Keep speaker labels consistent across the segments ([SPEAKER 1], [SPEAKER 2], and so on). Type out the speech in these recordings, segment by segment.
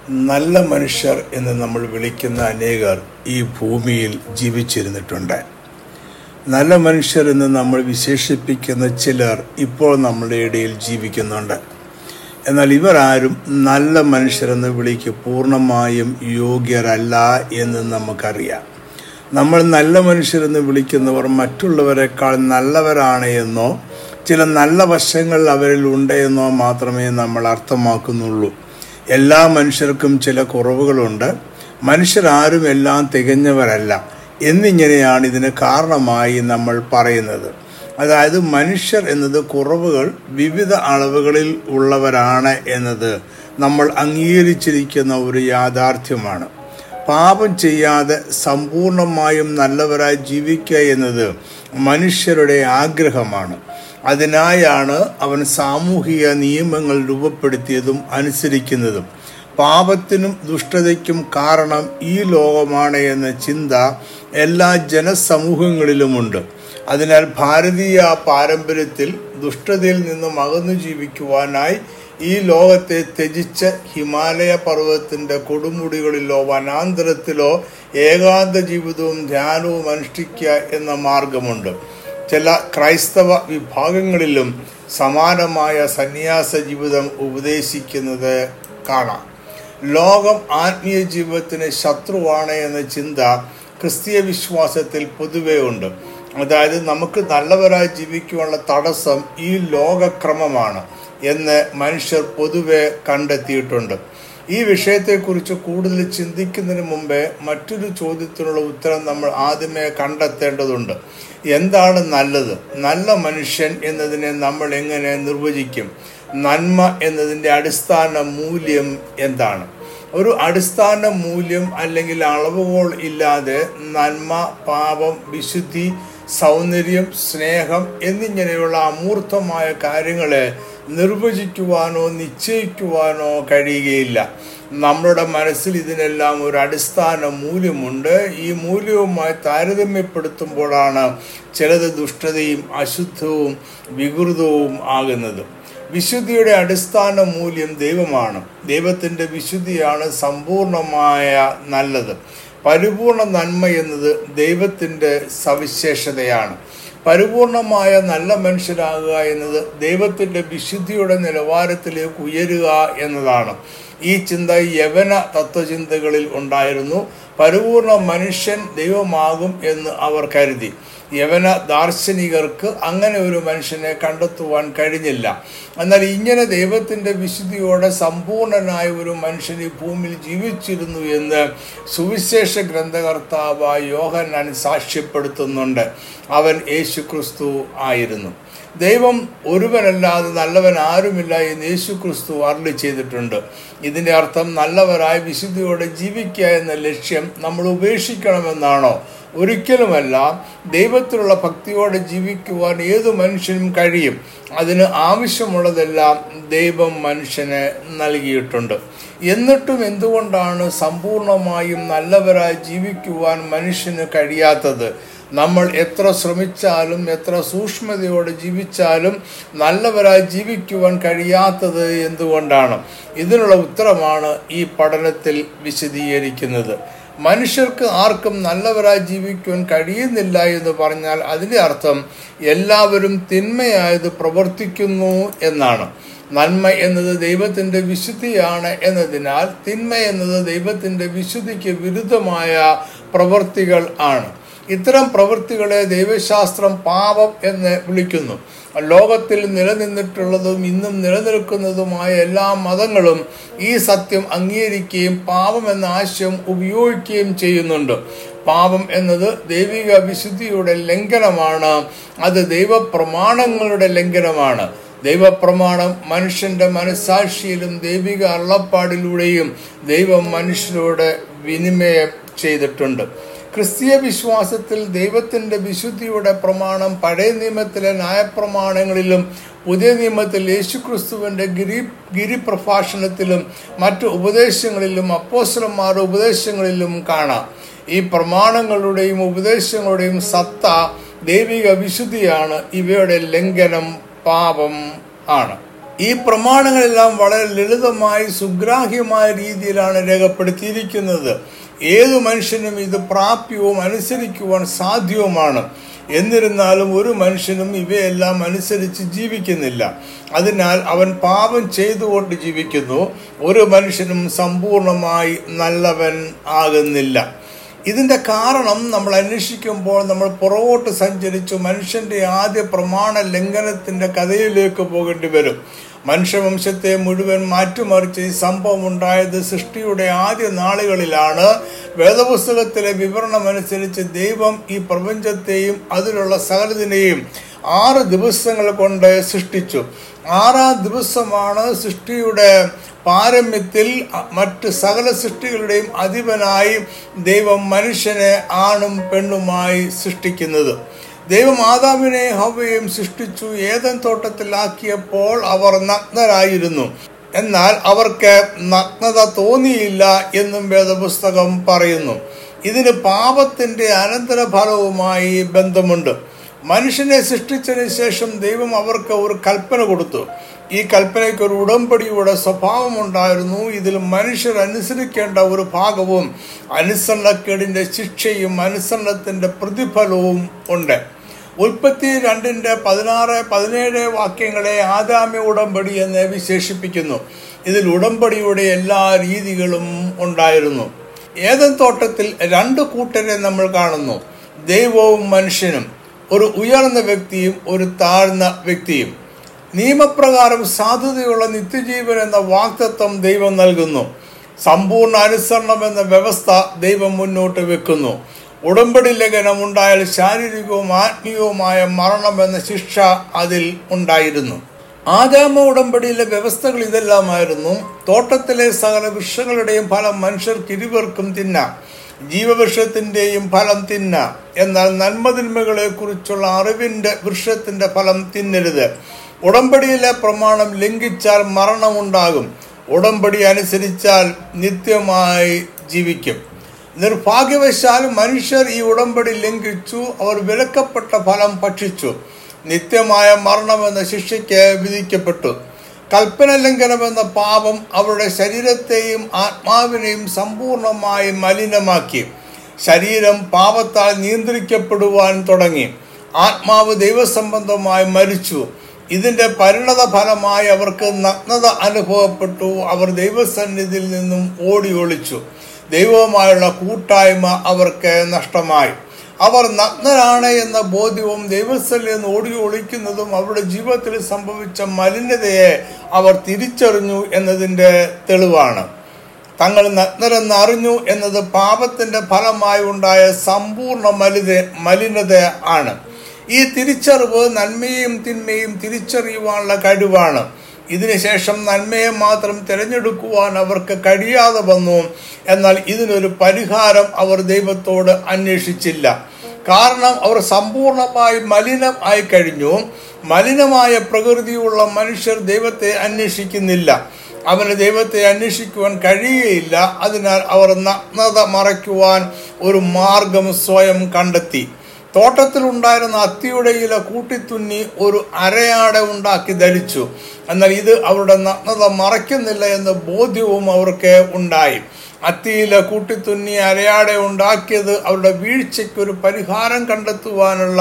[SPEAKER 1] നല്ല മനുഷ്യർ എന്ന് നമ്മൾ വിളിക്കുന്ന അനേകർ ഈ ഭൂമിയിൽ ജീവിച്ചിരുന്നിട്ടുണ്ട് നല്ല മനുഷ്യർ എന്ന് നമ്മൾ വിശേഷിപ്പിക്കുന്ന ചിലർ ഇപ്പോൾ നമ്മുടെ ഇടയിൽ ജീവിക്കുന്നുണ്ട് എന്നാൽ ഇവർ ആരും നല്ല മനുഷ്യരെന്ന് വിളിക്ക് പൂർണ്ണമായും യോഗ്യരല്ല എന്ന് നമുക്കറിയാം നമ്മൾ നല്ല മനുഷ്യരെന്ന് വിളിക്കുന്നവർ മറ്റുള്ളവരെക്കാൾ നല്ലവരാണ് എന്നോ ചില നല്ല വശങ്ങൾ അവരിൽ ഉണ്ട് എന്നോ മാത്രമേ നമ്മൾ അർത്ഥമാക്കുന്നുള്ളൂ എല്ലാ മനുഷ്യർക്കും ചില കുറവുകളുണ്ട് മനുഷ്യരാരും എല്ലാം തികഞ്ഞവരല്ല എന്നിങ്ങനെയാണ് ഇതിന് കാരണമായി നമ്മൾ പറയുന്നത് അതായത് മനുഷ്യർ എന്നത് കുറവുകൾ വിവിധ അളവുകളിൽ ഉള്ളവരാണ് എന്നത് നമ്മൾ അംഗീകരിച്ചിരിക്കുന്ന ഒരു യാഥാർത്ഥ്യമാണ് പാപം ചെയ്യാതെ സമ്പൂർണമായും നല്ലവരായി ജീവിക്കുക എന്നത് മനുഷ്യരുടെ ആഗ്രഹമാണ് അതിനായാണ് അവൻ സാമൂഹിക നിയമങ്ങൾ രൂപപ്പെടുത്തിയതും അനുസരിക്കുന്നതും പാപത്തിനും ദുഷ്ടതയ്ക്കും കാരണം ഈ ലോകമാണ് എന്ന ചിന്ത എല്ലാ ജനസമൂഹങ്ങളിലുമുണ്ട് അതിനാൽ ഭാരതീയ പാരമ്പര്യത്തിൽ ദുഷ്ടതയിൽ നിന്നും അകന്നു ജീവിക്കുവാനായി ഈ ലോകത്തെ ത്യജിച്ച ഹിമാലയ പർവ്വതത്തിന്റെ കൊടുമുടികളിലോ വനാന്തരത്തിലോ ഏകാന്ത ജീവിതവും ധ്യാനവും അനുഷ്ഠിക്കുക എന്ന മാർഗമുണ്ട് ചില ക്രൈസ്തവ വിഭാഗങ്ങളിലും സമാനമായ സന്യാസ ജീവിതം ഉപദേശിക്കുന്നത് കാണാം ലോകം ആത്മീയ ജീവിതത്തിന് ശത്രുവാണ് എന്ന ചിന്ത ക്രിസ്തീയ വിശ്വാസത്തിൽ പൊതുവേ ഉണ്ട് അതായത് നമുക്ക് നല്ലവരായി ജീവിക്കുവാനുള്ള തടസ്സം ഈ ലോകക്രമമാണ് എന്ന് മനുഷ്യർ പൊതുവെ കണ്ടെത്തിയിട്ടുണ്ട് ഈ വിഷയത്തെക്കുറിച്ച് കൂടുതൽ ചിന്തിക്കുന്നതിന് മുമ്പേ മറ്റൊരു ചോദ്യത്തിനുള്ള ഉത്തരം നമ്മൾ ആദ്യമേ കണ്ടെത്തേണ്ടതുണ്ട് എന്താണ് നല്ലത് നല്ല മനുഷ്യൻ എന്നതിനെ നമ്മൾ എങ്ങനെ നിർവചിക്കും നന്മ എന്നതിൻ്റെ അടിസ്ഥാന മൂല്യം എന്താണ് ഒരു അടിസ്ഥാന മൂല്യം അല്ലെങ്കിൽ അളവുകോൾ ഇല്ലാതെ നന്മ പാപം വിശുദ്ധി സൗന്ദര്യം സ്നേഹം എന്നിങ്ങനെയുള്ള അമൂർത്തമായ കാര്യങ്ങളെ നിർവചിക്കുവാനോ നിശ്ചയിക്കുവാനോ കഴിയുകയില്ല നമ്മളുടെ മനസ്സിൽ ഇതിനെല്ലാം ഒരു അടിസ്ഥാന മൂല്യമുണ്ട് ഈ മൂല്യവുമായി താരതമ്യപ്പെടുത്തുമ്പോഴാണ് ചിലത് ദുഷ്ടതയും അശുദ്ധവും വികൃതവും ആകുന്നത് വിശുദ്ധിയുടെ അടിസ്ഥാന മൂല്യം ദൈവമാണ് ദൈവത്തിൻ്റെ വിശുദ്ധിയാണ് സമ്പൂർണമായ നല്ലത് പരിപൂർണ നന്മ എന്നത് ദൈവത്തിൻ്റെ സവിശേഷതയാണ് പരിപൂർണമായ നല്ല മനുഷ്യരാകുക എന്നത് ദൈവത്തിൻ്റെ വിശുദ്ധിയുടെ നിലവാരത്തിലേക്ക് ഉയരുക എന്നതാണ് ഈ ചിന്ത യവന തത്വചിന്തകളിൽ ഉണ്ടായിരുന്നു പരിപൂർണ മനുഷ്യൻ ദൈവമാകും എന്ന് അവർ കരുതി യവന ദാർശനികർക്ക് അങ്ങനെ ഒരു മനുഷ്യനെ കണ്ടെത്തുവാൻ കഴിഞ്ഞില്ല എന്നാൽ ഇങ്ങനെ ദൈവത്തിൻ്റെ വിശുദ്ധിയോടെ സമ്പൂർണനായ ഒരു മനുഷ്യൻ ഈ ഭൂമിയിൽ ജീവിച്ചിരുന്നു എന്ന് സുവിശേഷ ഗ്രന്ഥകർത്താവായ യോഹന്നാൻ സാക്ഷ്യപ്പെടുത്തുന്നുണ്ട് അവൻ യേശു ക്രിസ്തു ആയിരുന്നു ദൈവം ഒരുവനല്ലാതെ നല്ലവൻ ആരുമില്ല എന്ന് യേശു ക്രിസ്തു അരളി ചെയ്തിട്ടുണ്ട് ഇതിൻ്റെ അർത്ഥം നല്ലവരായ വിശുദ്ധിയോടെ ജീവിക്കുക എന്ന ലക്ഷ്യം നമ്മൾ ഉപേക്ഷിക്കണമെന്നാണോ ഒരിക്കലുമല്ല ദൈവത്തിലുള്ള ഭക്തിയോടെ ജീവിക്കുവാൻ ഏതു മനുഷ്യനും കഴിയും അതിന് ആവശ്യമുള്ളതെല്ലാം ദൈവം മനുഷ്യന് നൽകിയിട്ടുണ്ട് എന്നിട്ടും എന്തുകൊണ്ടാണ് സമ്പൂർണമായും നല്ലവരായി ജീവിക്കുവാൻ മനുഷ്യന് കഴിയാത്തത് നമ്മൾ എത്ര ശ്രമിച്ചാലും എത്ര സൂക്ഷ്മതയോടെ ജീവിച്ചാലും നല്ലവരായി ജീവിക്കുവാൻ കഴിയാത്തത് എന്തുകൊണ്ടാണ് ഇതിനുള്ള ഉത്തരമാണ് ഈ പഠനത്തിൽ വിശദീകരിക്കുന്നത് മനുഷ്യർക്ക് ആർക്കും നല്ലവരായി ജീവിക്കുവാൻ കഴിയുന്നില്ല എന്ന് പറഞ്ഞാൽ അതിൻ്റെ അർത്ഥം എല്ലാവരും തിന്മയായത് പ്രവർത്തിക്കുന്നു എന്നാണ് നന്മ എന്നത് ദൈവത്തിൻ്റെ വിശുദ്ധിയാണ് എന്നതിനാൽ തിന്മ എന്നത് ദൈവത്തിൻ്റെ വിശുദ്ധിക്ക് വിരുദ്ധമായ പ്രവൃത്തികൾ ആണ് ഇത്തരം പ്രവൃത്തികളെ ദൈവശാസ്ത്രം പാപം എന്ന് വിളിക്കുന്നു ലോകത്തിൽ നിലനിന്നിട്ടുള്ളതും ഇന്നും നിലനിൽക്കുന്നതുമായ എല്ലാ മതങ്ങളും ഈ സത്യം അംഗീകരിക്കുകയും പാപം എന്ന ആശയം ഉപയോഗിക്കുകയും ചെയ്യുന്നുണ്ട് പാപം എന്നത് ദൈവിക വിശുദ്ധിയുടെ ലംഘനമാണ് അത് ദൈവപ്രമാണങ്ങളുടെ ലംഘനമാണ് ദൈവപ്രമാണം മനുഷ്യന്റെ മനസാക്ഷിയിലും ദൈവിക അള്ളപ്പാടിലൂടെയും ദൈവം മനുഷ്യരോട് വിനിമയം ചെയ്തിട്ടുണ്ട് ക്രിസ്തീയ വിശ്വാസത്തിൽ ദൈവത്തിൻ്റെ വിശുദ്ധിയുടെ പ്രമാണം പഴയ നിയമത്തിലെ ന്യായപ്രമാണങ്ങളിലും പുതിയ നിയമത്തിൽ യേശുക്രിസ്തുവിൻ്റെ ഗിരി ഗിരിപ്രഭാഷണത്തിലും മറ്റു ഉപദേശങ്ങളിലും അപ്പോസ്റ്റലന്മാരുടെ ഉപദേശങ്ങളിലും കാണാം ഈ പ്രമാണങ്ങളുടെയും ഉപദേശങ്ങളുടെയും സത്ത ദൈവിക വിശുദ്ധിയാണ് ഇവയുടെ ലംഘനം പാപം ആണ് ഈ പ്രമാണങ്ങളെല്ലാം വളരെ ലളിതമായി സുഗ്രാഹ്യമായ രീതിയിലാണ് രേഖപ്പെടുത്തിയിരിക്കുന്നത് ഏതു മനുഷ്യനും ഇത് പ്രാപ്യവും അനുസരിക്കുവാൻ സാധ്യവുമാണ് എന്നിരുന്നാലും ഒരു മനുഷ്യനും ഇവയെല്ലാം അനുസരിച്ച് ജീവിക്കുന്നില്ല അതിനാൽ അവൻ പാപം ചെയ്തുകൊണ്ട് ജീവിക്കുന്നു ഒരു മനുഷ്യനും സമ്പൂർണമായി നല്ലവൻ ആകുന്നില്ല ഇതിന്റെ കാരണം നമ്മൾ അന്വേഷിക്കുമ്പോൾ നമ്മൾ പുറകോട്ട് സഞ്ചരിച്ചു മനുഷ്യന്റെ ആദ്യ പ്രമാണ ലംഘനത്തിന്റെ കഥയിലേക്ക് പോകേണ്ടി വരും മനുഷ്യവംശത്തെ മുഴുവൻ മാറ്റിമറിച്ച് ഈ സംഭവം ഉണ്ടായത് സൃഷ്ടിയുടെ ആദ്യ നാളുകളിലാണ് വേദപുസ്തകത്തിലെ വിവരണം അനുസരിച്ച് ദൈവം ഈ പ്രപഞ്ചത്തെയും അതിലുള്ള സകലതിനെയും ആറ് ദിവസങ്ങൾ കൊണ്ട് സൃഷ്ടിച്ചു ആറാം ദിവസമാണ് സൃഷ്ടിയുടെ പാരമ്യത്തിൽ മറ്റ് സകല സൃഷ്ടികളുടെയും അധിപനായി ദൈവം മനുഷ്യനെ ആണും പെണ്ണുമായി സൃഷ്ടിക്കുന്നത് ദൈവം ആദാമിനെ ഹവയും സൃഷ്ടിച്ചു ഏതൻ തോട്ടത്തിലാക്കിയപ്പോൾ അവർ നഗ്നരായിരുന്നു എന്നാൽ അവർക്ക് നഗ്നത തോന്നിയില്ല എന്നും വേദപുസ്തകം പറയുന്നു ഇതിന് പാപത്തിന്റെ അനന്തരഫലവുമായി ബന്ധമുണ്ട് മനുഷ്യനെ സൃഷ്ടിച്ചതിന് ശേഷം ദൈവം അവർക്ക് ഒരു കൽപ്പന കൊടുത്തു ഈ കൽപ്പനയ്ക്ക് ഒരു ഉടമ്പടിയുടെ സ്വഭാവമുണ്ടായിരുന്നു ഇതിൽ മനുഷ്യർ അനുസരിക്കേണ്ട ഒരു ഭാഗവും അനുസരണക്കേടിന്റെ ശിക്ഷയും അനുസരണത്തിന്റെ പ്രതിഫലവും ഉണ്ട് ഉൽപ്പത്തി രണ്ടിന്റെ പതിനാറ് പതിനേഴ് വാക്യങ്ങളെ ആദാമ്യ ഉടമ്പടി എന്ന് വിശേഷിപ്പിക്കുന്നു ഇതിൽ ഉടമ്പടിയുടെ എല്ലാ രീതികളും ഉണ്ടായിരുന്നു ഏതൻ തോട്ടത്തിൽ രണ്ട് കൂട്ടരെ നമ്മൾ കാണുന്നു ദൈവവും മനുഷ്യനും ഒരു ഉയർന്ന വ്യക്തിയും ഒരു താഴ്ന്ന വ്യക്തിയും നിയമപ്രകാരം സാധുതയുള്ള നിത്യജീവൻ എന്ന വാക്തത്വം ദൈവം നൽകുന്നു സമ്പൂർണ്ണ അനുസരണം എന്ന വ്യവസ്ഥ ദൈവം മുന്നോട്ട് വെക്കുന്നു ഉടമ്പടി ലംഘനം ഉണ്ടായാൽ ശാരീരികവും ആത്മീയവുമായ മരണം എന്ന ശിക്ഷ അതിൽ ഉണ്ടായിരുന്നു ആദാമ ഉടമ്പടിയിലെ വ്യവസ്ഥകൾ ഇതെല്ലാമായിരുന്നു തോട്ടത്തിലെ സകല വൃക്ഷങ്ങളുടെയും ഫലം മനുഷ്യർക്ക് ഇരുവർക്കും തിന്നാം ജീവവൃക്ഷത്തിന്റെയും ഫലം തിന്ന എന്നാൽ നന്മതിന്മകളെ കുറിച്ചുള്ള അറിവിന്റെ വൃക്ഷത്തിന്റെ ഫലം തിന്നരുത് ഉടമ്പടിയിലെ പ്രമാണം ലംഘിച്ചാൽ മരണമുണ്ടാകും ഉടമ്പടി അനുസരിച്ചാൽ നിത്യമായി ജീവിക്കും നിർഭാഗ്യവശാൽ മനുഷ്യർ ഈ ഉടമ്പടി ലംഘിച്ചു അവർ വിലക്കപ്പെട്ട ഫലം ഭക്ഷിച്ചു നിത്യമായ മരണമെന്ന ശിക്ഷയ്ക്ക് വിധിക്കപ്പെട്ടു കൽപ്പന ലംഘനമെന്ന പാപം അവരുടെ ശരീരത്തെയും ആത്മാവിനെയും സമ്പൂർണമായി മലിനമാക്കി ശരീരം പാപത്താൽ നിയന്ത്രിക്കപ്പെടുവാൻ തുടങ്ങി ആത്മാവ് ദൈവസംബന്ധമായി മരിച്ചു ഇതിന്റെ പരിണത ഫലമായി അവർക്ക് നഗ്നത അനുഭവപ്പെട്ടു അവർ ദൈവസന്നിധിയിൽ നിന്നും ഓടി ഒളിച്ചു ദൈവവുമായുള്ള കൂട്ടായ്മ അവർക്ക് നഷ്ടമായി അവർ നഗ്നരാണ് എന്ന ബോധ്യവും ദൈവസ്ഥലിൽ നിന്ന് ഓടി ഒളിക്കുന്നതും അവരുടെ ജീവിതത്തിൽ സംഭവിച്ച മലിനതയെ അവർ തിരിച്ചറിഞ്ഞു എന്നതിൻ്റെ തെളിവാണ് തങ്ങൾ നഗ്നരെന്ന് അറിഞ്ഞു എന്നത് പാപത്തിന്റെ ഫലമായി ഉണ്ടായ സമ്പൂർണ്ണ മലിത മലിനത ആണ് ഈ തിരിച്ചറിവ് നന്മയും തിന്മയും തിരിച്ചറിയുവാനുള്ള കഴിവാണ് ഇതിനുശേഷം നന്മയെ മാത്രം തിരഞ്ഞെടുക്കുവാൻ അവർക്ക് കഴിയാതെ വന്നു എന്നാൽ ഇതിനൊരു പരിഹാരം അവർ ദൈവത്തോട് അന്വേഷിച്ചില്ല കാരണം അവർ സമ്പൂർണമായി മലിനം ആയി കഴിഞ്ഞു മലിനമായ പ്രകൃതിയുള്ള മനുഷ്യർ ദൈവത്തെ അന്വേഷിക്കുന്നില്ല അവന് ദൈവത്തെ അന്വേഷിക്കുവാൻ കഴിയുകയില്ല അതിനാൽ അവർ നഗ്നത മറയ്ക്കുവാൻ ഒരു മാർഗം സ്വയം കണ്ടെത്തി തോട്ടത്തിലുണ്ടായിരുന്ന അത്തിയുടെ ഇല കൂട്ടിത്തുന്നി ഒരു അരയാട ഉണ്ടാക്കി ധരിച്ചു എന്നാൽ ഇത് അവരുടെ നഗ്നത മറയ്ക്കുന്നില്ല എന്ന ബോധ്യവും അവർക്ക് ഉണ്ടായി അത്തിയില കൂട്ടിത്തുന്നി അരയാടെ ഉണ്ടാക്കിയത് അവരുടെ വീഴ്ചയ്ക്ക് ഒരു പരിഹാരം കണ്ടെത്തുവാനുള്ള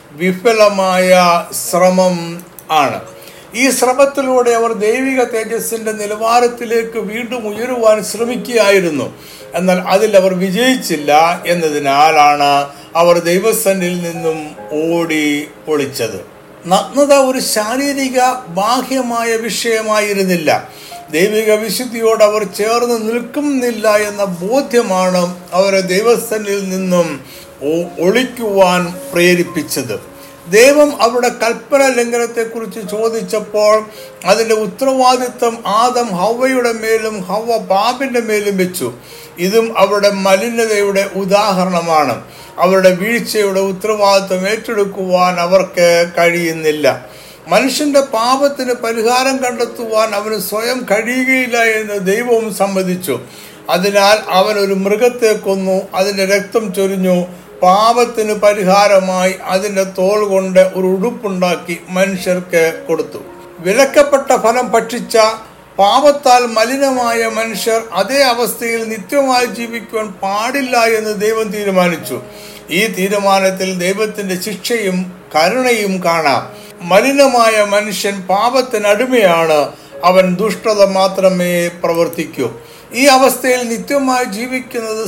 [SPEAKER 1] വിഫലമായ ശ്രമം ആണ് ഈ ശ്രമത്തിലൂടെ അവർ ദൈവിക തേജസ്സിന്റെ നിലവാരത്തിലേക്ക് വീണ്ടും ഉയരുവാൻ ശ്രമിക്കുകയായിരുന്നു എന്നാൽ അതിൽ അവർ വിജയിച്ചില്ല എന്നതിനാലാണ് അവർ ദൈവസന്നിൽ നിന്നും ഓടി ഒളിച്ചത് നഗ്നത ഒരു ശാരീരിക ബാഹ്യമായ വിഷയമായിരുന്നില്ല ദൈവിക വിശുദ്ധിയോട് അവർ ചേർന്ന് നിൽക്കുന്നില്ല എന്ന ബോധ്യമാണ് അവരെ ദൈവസ്ഥനിൽ നിന്നും ഒളിക്കുവാൻ പ്രേരിപ്പിച്ചത് ദൈവം അവരുടെ കൽപ്പന ലംഘനത്തെക്കുറിച്ച് ചോദിച്ചപ്പോൾ അതിൻ്റെ ഉത്തരവാദിത്വം ആദം ഹവയുടെ മേലും ഹവ പാപിൻ്റെ മേലും വെച്ചു ഇതും അവരുടെ മലിനതയുടെ ഉദാഹരണമാണ് അവരുടെ വീഴ്ചയുടെ ഉത്തരവാദിത്വം ഏറ്റെടുക്കുവാൻ അവർക്ക് കഴിയുന്നില്ല മനുഷ്യന്റെ പാപത്തിന് പരിഹാരം കണ്ടെത്തുവാൻ അവന് സ്വയം കഴിയുകയില്ല എന്ന് ദൈവവും സമ്മതിച്ചു അതിനാൽ അവൻ ഒരു മൃഗത്തെ കൊന്നു അതിന്റെ രക്തം ചൊരിഞ്ഞു പാപത്തിന് പരിഹാരമായി അതിന്റെ തോൾ കൊണ്ട് ഒരു ഉടുപ്പുണ്ടാക്കി മനുഷ്യർക്ക് കൊടുത്തു വിലക്കപ്പെട്ട ഫലം ഭക്ഷിച്ച പാപത്താൽ മലിനമായ മനുഷ്യർ അതേ അവസ്ഥയിൽ നിത്യമായി ജീവിക്കുവാൻ പാടില്ല എന്ന് ദൈവം തീരുമാനിച്ചു ഈ തീരുമാനത്തിൽ ദൈവത്തിന്റെ ശിക്ഷയും കരുണയും കാണാം മലിനമായ മനുഷ്യൻ പാപത്തിനടിമയാണ് അവൻ ദുഷ്ടത മാത്രമേ പ്രവർത്തിക്കൂ ഈ അവസ്ഥയിൽ നിത്യമായി ജീവിക്കുന്നത്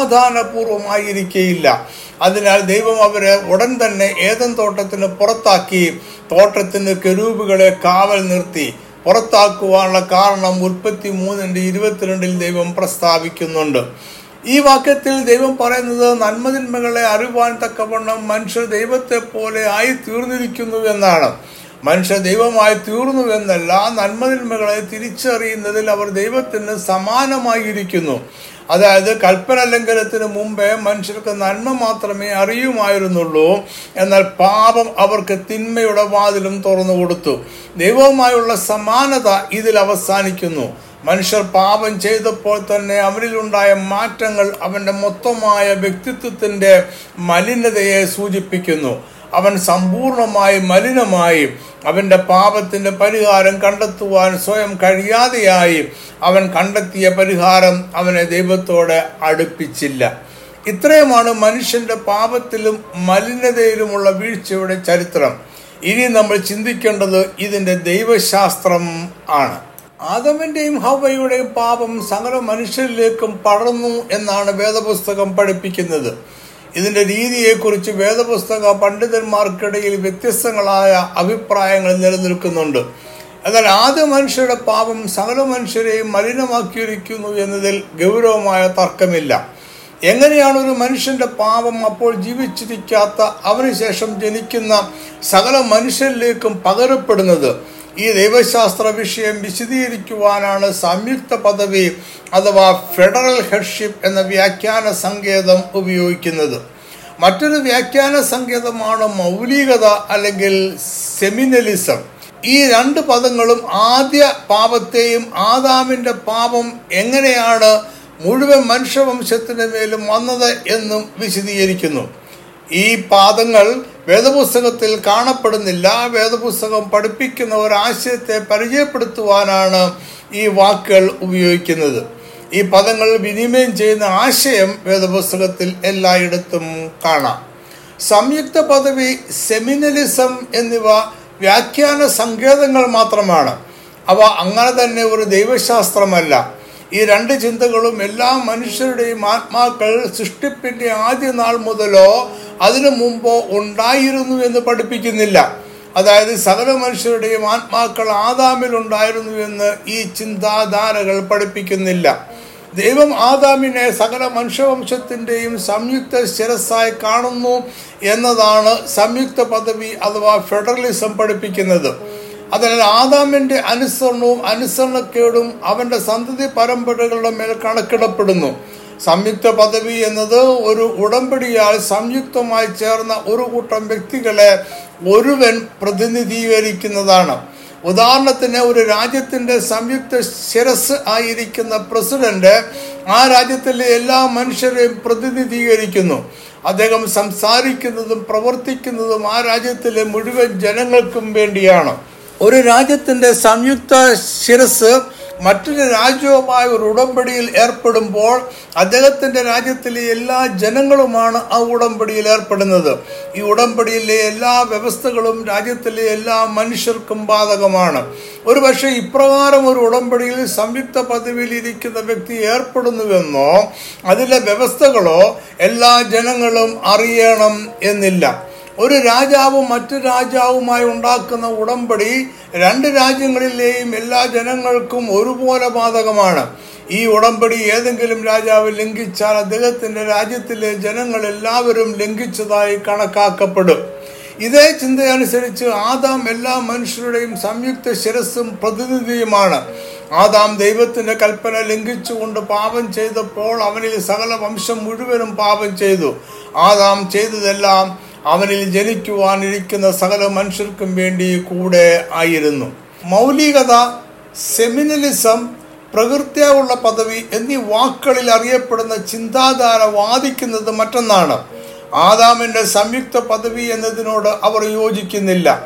[SPEAKER 1] സമാധാനപൂർവമായിരിക്കയില്ല അതിനാൽ ദൈവം അവരെ ഉടൻ തന്നെ ഏതൻ തോട്ടത്തിന് പുറത്താക്കി തോട്ടത്തിന് കെരൂബുകളെ കാവൽ നിർത്തി പുറത്താക്കുവാനുള്ള കാരണം ഉൽപ്പത്തി മൂന്നിന്റെ ഇരുപത്തിരണ്ടിൽ ദൈവം പ്രസ്താവിക്കുന്നുണ്ട് ഈ വാക്യത്തിൽ ദൈവം പറയുന്നത് നന്മതിന്മകളെ അറിവാൻ തക്കവണ്ണം മനുഷ്യർ ദൈവത്തെ പോലെ ആയി തീർന്നിരിക്കുന്നു എന്നാണ് മനുഷ്യർ ദൈവമായി തീർന്നു എന്നല്ല നന്മതിന്മകളെ തിരിച്ചറിയുന്നതിൽ അവർ ദൈവത്തിന് സമാനമായിരിക്കുന്നു അതായത് കൽപ്പന ലംഘനത്തിന് മുമ്പേ മനുഷ്യർക്ക് നന്മ മാത്രമേ അറിയുമായിരുന്നുള്ളൂ എന്നാൽ പാപം അവർക്ക് തിന്മയുടെ വാതിലും തുറന്നു കൊടുത്തു ദൈവവുമായുള്ള സമാനത ഇതിൽ അവസാനിക്കുന്നു മനുഷ്യർ പാപം ചെയ്തപ്പോൾ തന്നെ അവരിലുണ്ടായ മാറ്റങ്ങൾ അവന്റെ മൊത്തമായ വ്യക്തിത്വത്തിന്റെ മലിനതയെ സൂചിപ്പിക്കുന്നു അവൻ സമ്പൂർണമായി മലിനമായി അവന്റെ പാപത്തിന്റെ പരിഹാരം കണ്ടെത്തുവാൻ സ്വയം കഴിയാതെയായി അവൻ കണ്ടെത്തിയ പരിഹാരം അവനെ ദൈവത്തോടെ അടുപ്പിച്ചില്ല ഇത്രയുമാണ് മനുഷ്യന്റെ പാപത്തിലും മലിനതയിലുമുള്ള വീഴ്ചയുടെ ചരിത്രം ഇനി നമ്മൾ ചിന്തിക്കേണ്ടത് ഇതിന്റെ ദൈവശാസ്ത്രം ആണ് ആദമിന്റെയും ഹവയുടെയും പാപം സകല മനുഷ്യരിലേക്കും പടർന്നു എന്നാണ് വേദപുസ്തകം പഠിപ്പിക്കുന്നത് ഇതിന്റെ രീതിയെക്കുറിച്ച് വേദപുസ്തക പണ്ഡിതന്മാർക്കിടയിൽ വ്യത്യസ്തങ്ങളായ അഭിപ്രായങ്ങൾ നിലനിൽക്കുന്നുണ്ട് എന്നാൽ ആദ്യ മനുഷ്യരുടെ പാപം സകല മനുഷ്യരെയും മലിനമാക്കിയിരിക്കുന്നു എന്നതിൽ ഗൗരവമായ തർക്കമില്ല എങ്ങനെയാണ് ഒരു മനുഷ്യന്റെ പാപം അപ്പോൾ ജീവിച്ചിരിക്കാത്ത അവനുശേഷം ജനിക്കുന്ന സകല മനുഷ്യരിലേക്കും പകരപ്പെടുന്നത് ഈ ദൈവശാസ്ത്ര വിഷയം വിശദീകരിക്കുവാനാണ് സംയുക്ത പദവി അഥവാ ഫെഡറൽ ഹെഡ്ഷിപ്പ് എന്ന വ്യാഖ്യാന സങ്കേതം ഉപയോഗിക്കുന്നത് മറ്റൊരു വ്യാഖ്യാന സങ്കേതമാണ് മൗലികത അല്ലെങ്കിൽ സെമിനലിസം ഈ രണ്ട് പദങ്ങളും ആദ്യ പാപത്തെയും ആദാമിന്റെ പാപം എങ്ങനെയാണ് മുഴുവൻ മനുഷ്യവംശത്തിന് മേലും വന്നത് എന്നും വിശദീകരിക്കുന്നു ഈ പാദങ്ങൾ വേദപുസ്തകത്തിൽ കാണപ്പെടുന്നില്ല വേദപുസ്തകം പഠിപ്പിക്കുന്ന ഒരാശയത്തെ പരിചയപ്പെടുത്തുവാനാണ് ഈ വാക്കുകൾ ഉപയോഗിക്കുന്നത് ഈ പദങ്ങൾ വിനിമയം ചെയ്യുന്ന ആശയം വേദപുസ്തകത്തിൽ എല്ലായിടത്തും കാണാം സംയുക്ത പദവി സെമിനലിസം എന്നിവ വ്യാഖ്യാന സങ്കേതങ്ങൾ മാത്രമാണ് അവ അങ്ങനെ തന്നെ ഒരു ദൈവശാസ്ത്രമല്ല ഈ രണ്ട് ചിന്തകളും എല്ലാ മനുഷ്യരുടെയും ആത്മാക്കൾ സൃഷ്ടിപ്പിന്റെ ആദ്യ നാൾ മുതലോ അതിനു മുമ്പോ ഉണ്ടായിരുന്നു എന്ന് പഠിപ്പിക്കുന്നില്ല അതായത് സകല മനുഷ്യരുടെയും ആത്മാക്കൾ ആദാമിൽ ഉണ്ടായിരുന്നു എന്ന് ഈ ചിന്താധാരകൾ പഠിപ്പിക്കുന്നില്ല ദൈവം ആദാമിനെ സകല മനുഷ്യവംശത്തിൻ്റെയും സംയുക്ത ശിരസ്സായി കാണുന്നു എന്നതാണ് സംയുക്ത പദവി അഥവാ ഫെഡറലിസം പഠിപ്പിക്കുന്നത് അതിനാൽ ആദാമിന്റെ അനുസരണവും അനുസരണക്കേടും അവന്റെ സന്തതി പരമ്പരകളുടെ മേൽ കണക്കിടപ്പെടുന്നു സംയുക്ത പദവി എന്നത് ഒരു ഉടമ്പടിയാൽ സംയുക്തമായി ചേർന്ന ഒരു കൂട്ടം വ്യക്തികളെ ഒരുവൻ പ്രതിനിധീകരിക്കുന്നതാണ് ഉദാഹരണത്തിന് ഒരു രാജ്യത്തിന്റെ സംയുക്ത ശിരസ് ആയിരിക്കുന്ന പ്രസിഡന്റ് ആ രാജ്യത്തിലെ എല്ലാ മനുഷ്യരെയും പ്രതിനിധീകരിക്കുന്നു അദ്ദേഹം സംസാരിക്കുന്നതും പ്രവർത്തിക്കുന്നതും ആ രാജ്യത്തിലെ മുഴുവൻ ജനങ്ങൾക്കും വേണ്ടിയാണ് ഒരു രാജ്യത്തിന്റെ സംയുക്ത ശിരസ് മറ്റൊരു രാജ്യവുമായ ഒരു ഉടമ്പടിയിൽ ഏർപ്പെടുമ്പോൾ അദ്ദേഹത്തിന്റെ രാജ്യത്തിലെ എല്ലാ ജനങ്ങളുമാണ് ആ ഉടമ്പടിയിൽ ഏർപ്പെടുന്നത് ഈ ഉടമ്പടിയിലെ എല്ലാ വ്യവസ്ഥകളും രാജ്യത്തിലെ എല്ലാ മനുഷ്യർക്കും ബാധകമാണ് ഒരുപക്ഷെ ഇപ്രകാരം ഒരു ഉടമ്പടിയിൽ സംയുക്ത പദവിയിൽ ഇരിക്കുന്ന വ്യക്തി ഏർപ്പെടുന്നുവെന്നോ അതിലെ വ്യവസ്ഥകളോ എല്ലാ ജനങ്ങളും അറിയണം എന്നില്ല ഒരു രാജാവും മറ്റു രാജാവുമായി ഉണ്ടാക്കുന്ന ഉടമ്പടി രണ്ട് രാജ്യങ്ങളിലെയും എല്ലാ ജനങ്ങൾക്കും ഒരുപോലെ ബാധകമാണ് ഈ ഉടമ്പടി ഏതെങ്കിലും രാജാവ് ലംഘിച്ചാൽ അദ്ദേഹത്തിന്റെ രാജ്യത്തിലെ ജനങ്ങൾ എല്ലാവരും ലംഘിച്ചതായി കണക്കാക്കപ്പെടും ഇതേ ചിന്തയനുസരിച്ച് ആദാം എല്ലാ മനുഷ്യരുടെയും സംയുക്ത ശിരസ്സും പ്രതിനിധിയുമാണ് ആദാം ദൈവത്തിന്റെ കൽപ്പന ലംഘിച്ചുകൊണ്ട് പാപം ചെയ്തപ്പോൾ അവനിൽ സകല വംശം മുഴുവനും പാപം ചെയ്തു ആദാം ചെയ്തതെല്ലാം അവനിൽ ജനിക്കുവാനിരിക്കുന്ന സകല മനുഷ്യർക്കും വേണ്ടി കൂടെ ആയിരുന്നു മൗലികത സെമിനലിസം പ്രകൃത്യാവുള്ള പദവി എന്നീ വാക്കുകളിൽ അറിയപ്പെടുന്ന ചിന്താധാര വാദിക്കുന്നത് മറ്റൊന്നാണ് ആദാമിന്റെ സംയുക്ത പദവി എന്നതിനോട് അവർ യോജിക്കുന്നില്ല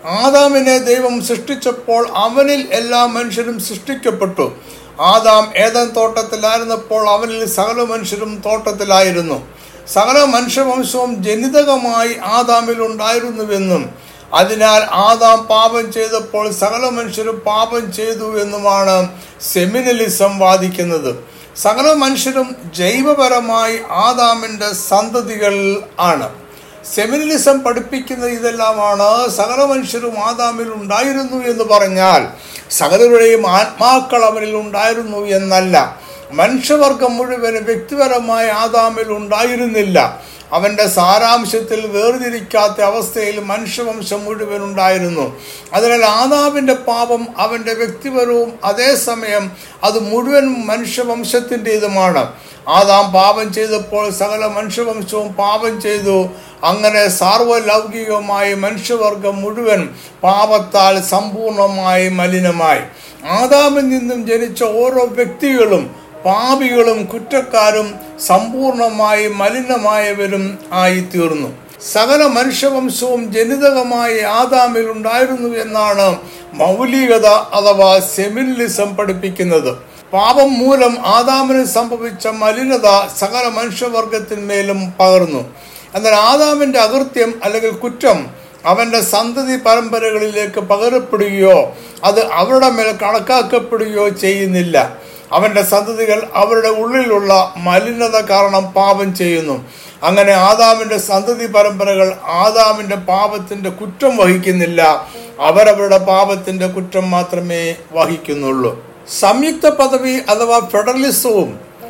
[SPEAKER 1] ആദാമിനെ ദൈവം സൃഷ്ടിച്ചപ്പോൾ അവനിൽ എല്ലാ മനുഷ്യരും സൃഷ്ടിക്കപ്പെട്ടു ആദാം ഏതൻ തോട്ടത്തിലായിരുന്നപ്പോൾ അവനിൽ സകല മനുഷ്യരും തോട്ടത്തിലായിരുന്നു സകല മനുഷ്യവംശവും ജനിതകമായി ആദാമിൽ ഉണ്ടായിരുന്നുവെന്നും അതിനാൽ ആദാം പാപം ചെയ്തപ്പോൾ സകല മനുഷ്യരും പാപം ചെയ്തു എന്നുമാണ് സെമിനലിസം വാദിക്കുന്നത് സകല മനുഷ്യരും ജൈവപരമായി ആദാമിൻ്റെ സന്തതികൾ ആണ് സെമിനലിസം പഠിപ്പിക്കുന്ന ഇതെല്ലാമാണ് സകല മനുഷ്യരും ആദാമിൽ ഉണ്ടായിരുന്നു എന്ന് പറഞ്ഞാൽ സകലരുടെയും ആത്മാക്കൾ അവരിൽ ഉണ്ടായിരുന്നു എന്നല്ല മനുഷ്യവർഗം മുഴുവൻ വ്യക്തിപരമായ ആദാമിൽ ഉണ്ടായിരുന്നില്ല അവൻ്റെ സാരാംശത്തിൽ വേർതിരിക്കാത്ത അവസ്ഥയിൽ മനുഷ്യവംശം മുഴുവൻ ഉണ്ടായിരുന്നു അതിനാൽ ആദാമിൻ്റെ പാപം അവൻ്റെ വ്യക്തിപരവും അതേസമയം അത് മുഴുവൻ മനുഷ്യവംശത്തിൻ്റെതുമാണ് ആദാം പാപം ചെയ്തപ്പോൾ സകല മനുഷ്യവംശവും പാപം ചെയ്തു അങ്ങനെ സാർവലൗകികമായി മനുഷ്യവർഗം മുഴുവൻ പാപത്താൽ സമ്പൂർണമായി മലിനമായി ആദാമിൽ നിന്നും ജനിച്ച ഓരോ വ്യക്തികളും പാപികളും കുറ്റക്കാരും സമ്പൂർണമായി മലിനമായവരും ആയിത്തീർന്നു സകല മനുഷ്യവംശവും ജനിതകമായി ആദാമിൽ ഉണ്ടായിരുന്നു എന്നാണ് മൗലികത അഥവാ സെമിനലിസം പഠിപ്പിക്കുന്നത് പാപം മൂലം ആദാമിന് സംഭവിച്ച മലിനത സകല മനുഷ്യവർഗത്തിന്മേലും പകർന്നു എന്നാൽ ആദാമിന്റെ അകൃത്യം അല്ലെങ്കിൽ കുറ്റം അവന്റെ സന്തതി പരമ്പരകളിലേക്ക് പകരപ്പെടുകയോ അത് അവരുടെ മേൽ കണക്കാക്കപ്പെടുകയോ ചെയ്യുന്നില്ല അവന്റെ സന്തതികൾ അവരുടെ ഉള്ളിലുള്ള മലിനത കാരണം പാപം ചെയ്യുന്നു അങ്ങനെ ആദാമിന്റെ സന്തതി പരമ്പരകൾ ആദാമിന്റെ പാപത്തിന്റെ കുറ്റം വഹിക്കുന്നില്ല അവരവരുടെ പാപത്തിന്റെ കുറ്റം മാത്രമേ വഹിക്കുന്നുള്ളൂ സംയുക്ത പദവി അഥവാ ഫെഡറലിസവും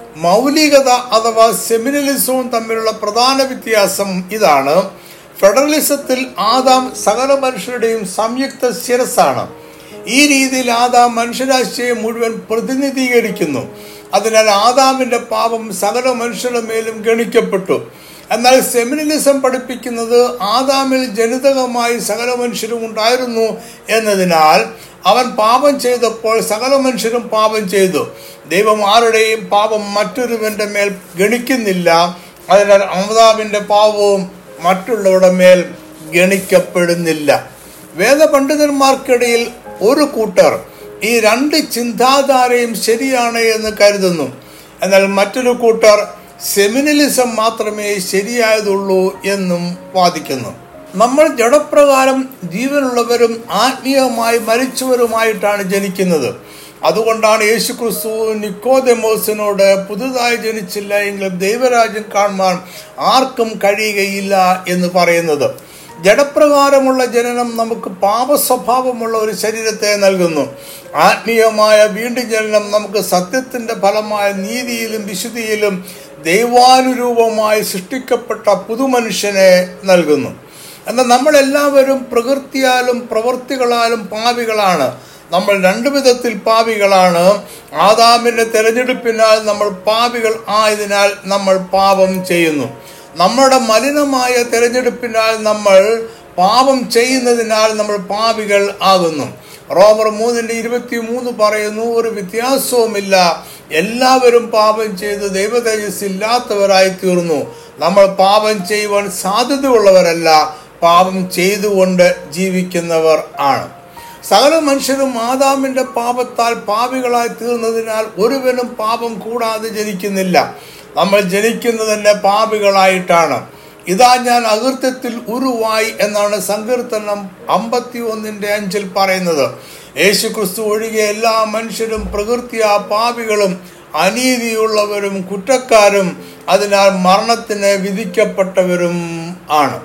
[SPEAKER 1] മൗലികത അഥവാ സെമിനലിസവും തമ്മിലുള്ള പ്രധാന വ്യത്യാസം ഇതാണ് ഫെഡറലിസത്തിൽ ആദാം സകല മനുഷ്യരുടെയും സംയുക്ത ശിരസാണ് ഈ രീതിയിൽ ആദാം മനുഷ്യരാശിയെ മുഴുവൻ പ്രതിനിധീകരിക്കുന്നു അതിനാൽ ആദാമിന്റെ പാപം സകല മനുഷ്യരുടെ മേലും ഗണിക്കപ്പെട്ടു എന്നാൽ സെമിനലിസം പഠിപ്പിക്കുന്നത് ആദാമിൽ ജനിതകമായി സകല മനുഷ്യരും ഉണ്ടായിരുന്നു എന്നതിനാൽ അവൻ പാപം ചെയ്തപ്പോൾ സകല മനുഷ്യരും പാപം ചെയ്തു ദൈവം ആരുടെയും പാപം മറ്റൊരുവന്റെ മേൽ ഗണിക്കുന്നില്ല അതിനാൽ ആദാമിന്റെ പാപവും മറ്റുള്ളവരുടെ മേൽ ഗണിക്കപ്പെടുന്നില്ല വേദപണ്ഡിതന്മാർക്കിടയിൽ ഒരു കൂട്ടർ ഈ രണ്ട് ചിന്താധാരയും ശരിയാണ് എന്ന് കരുതുന്നു എന്നാൽ മറ്റൊരു കൂട്ടർ സെമിനലിസം മാത്രമേ ശരിയായതുള്ളൂ എന്നും വാദിക്കുന്നു നമ്മൾ ജഡപ്രകാരം ജീവനുള്ളവരും ആത്മീയമായി മരിച്ചവരുമായിട്ടാണ് ജനിക്കുന്നത് അതുകൊണ്ടാണ് യേശു ക്രിസ്തു നിക്കോദെമോസിനോട് പുതുതായി ജനിച്ചില്ല എങ്കിലും ദൈവരാജ്യം കാണുവാൻ ആർക്കും കഴിയുകയില്ല എന്ന് പറയുന്നത് ജഡപ്രകാരമുള്ള ജനനം നമുക്ക് പാപസ്വഭാവമുള്ള ഒരു ശരീരത്തെ നൽകുന്നു ആത്മീയമായ വീണ്ടും ജനനം നമുക്ക് സത്യത്തിന്റെ ഫലമായ നീതിയിലും വിശുദ്ധിയിലും ദൈവാനുരൂപമായി സൃഷ്ടിക്കപ്പെട്ട പുതുമനുഷ്യനെ നൽകുന്നു എന്നാൽ നമ്മളെല്ലാവരും പ്രകൃതിയാലും പ്രവൃത്തികളാലും പാപികളാണ് നമ്മൾ രണ്ടു വിധത്തിൽ പാപികളാണ് ആദാമിന്റെ തെരഞ്ഞെടുപ്പിനാൽ നമ്മൾ പാപികൾ ആയതിനാൽ നമ്മൾ പാപം ചെയ്യുന്നു നമ്മുടെ മലിനമായ തെരഞ്ഞെടുപ്പിനാൽ നമ്മൾ പാപം ചെയ്യുന്നതിനാൽ നമ്മൾ പാപികൾ ആകുന്നു റോമർ മൂന്നിന്റെ ഇരുപത്തി മൂന്ന് പറയുന്നു ഒരു വ്യത്യാസവുമില്ല എല്ലാവരും പാപം ചെയ്ത് ദൈവതേജസ് ഇല്ലാത്തവരായി തീർന്നു നമ്മൾ പാപം ചെയ്യുവാൻ സാധ്യതയുള്ളവരല്ല പാപം ചെയ്തുകൊണ്ട് ജീവിക്കുന്നവർ ആണ് സകല മനുഷ്യരും ആദാമിന്റെ പാപത്താൽ പാപികളായി തീർന്നതിനാൽ ഒരുവനും പാപം കൂടാതെ ജനിക്കുന്നില്ല നമ്മൾ ജനിക്കുന്നത് തന്നെ പാപികളായിട്ടാണ് ഇതാ ഞാൻ അകൃത്യത്തിൽ ഉരുവായി എന്നാണ് സങ്കീർത്തനം അമ്പത്തി ഒന്നിന്റെ അഞ്ചിൽ പറയുന്നത് യേശു ക്രിസ്തു ഒഴികെ എല്ലാ മനുഷ്യരും പ്രകൃതിയാ പാപികളും അനീതിയുള്ളവരും കുറ്റക്കാരും അതിനാൽ മരണത്തിന് വിധിക്കപ്പെട്ടവരും ആണ്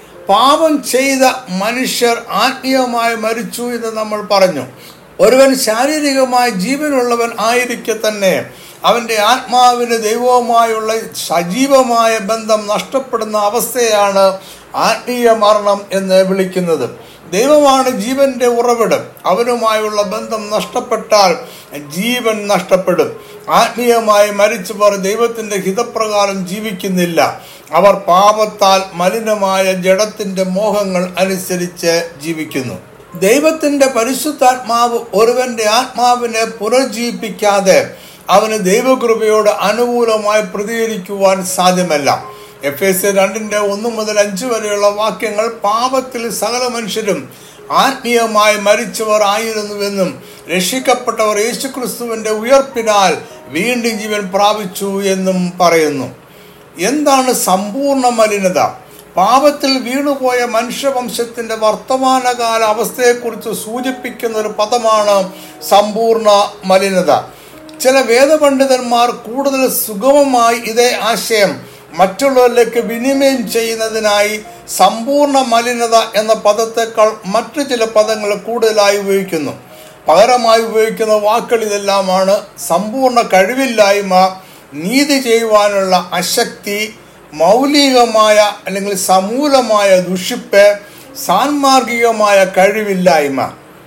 [SPEAKER 1] പാപം ചെയ്ത മനുഷ്യർ ആത്മീയമായി മരിച്ചു എന്ന് നമ്മൾ പറഞ്ഞു ഒരുവൻ ശാരീരികമായി ജീവനുള്ളവൻ ആയിരിക്കെ തന്നെ അവൻ്റെ ആത്മാവിന് ദൈവവുമായുള്ള സജീവമായ ബന്ധം നഷ്ടപ്പെടുന്ന അവസ്ഥയാണ് ആത്മീയ മരണം എന്ന് വിളിക്കുന്നത് ദൈവമാണ് ജീവന്റെ ഉറവിടം അവനുമായുള്ള ബന്ധം നഷ്ടപ്പെട്ടാൽ ജീവൻ നഷ്ടപ്പെടും ആത്മീയമായി മരിച്ചവർ ദൈവത്തിന്റെ ഹിതപ്രകാരം ജീവിക്കുന്നില്ല അവർ പാപത്താൽ മലിനമായ ജഡത്തിന്റെ മോഹങ്ങൾ അനുസരിച്ച് ജീവിക്കുന്നു ദൈവത്തിന്റെ പരിശുദ്ധാത്മാവ് ഒരുവന്റെ ആത്മാവിനെ പുനർജീവിപ്പിക്കാതെ അവന് ദൈവകൃപയോട് അനുകൂലമായി പ്രതികരിക്കുവാൻ സാധ്യമല്ല എഫ് എസ് രണ്ടിന്റെ ഒന്ന് മുതൽ അഞ്ച് വരെയുള്ള വാക്യങ്ങൾ പാപത്തിൽ സകല മനുഷ്യരും ആത്മീയമായി മരിച്ചവർ ആയിരുന്നുവെന്നും രക്ഷിക്കപ്പെട്ടവർ യേശുക്രിസ്തുവിന്റെ ഉയർപ്പിനാൽ വീണ്ടും ജീവൻ പ്രാപിച്ചു എന്നും പറയുന്നു എന്താണ് സമ്പൂർണ്ണ മലിനത പാപത്തിൽ വീണുപോയ മനുഷ്യവംശത്തിന്റെ വർത്തമാനകാല അവസ്ഥയെക്കുറിച്ച് സൂചിപ്പിക്കുന്ന ഒരു പദമാണ് സമ്പൂർണ്ണ മലിനത ചില വേദപണ്ഡിതന്മാർ കൂടുതൽ സുഗമമായി ഇതേ ആശയം മറ്റുള്ളവരിലേക്ക് വിനിമയം ചെയ്യുന്നതിനായി സമ്പൂർണ്ണ മലിനത എന്ന പദത്തെക്കാൾ മറ്റു ചില പദങ്ങൾ കൂടുതലായി ഉപയോഗിക്കുന്നു പകരമായി ഉപയോഗിക്കുന്ന വാക്കുകൾ ഇതെല്ലാമാണ് സമ്പൂർണ്ണ കഴിവില്ലായ്മ നീതി ചെയ്യുവാനുള്ള അശക്തി മൗലികമായ അല്ലെങ്കിൽ സമൂലമായ ദുഷിപ്പ് സാൻമാർഗികമായ കഴിവില്ലായ്മ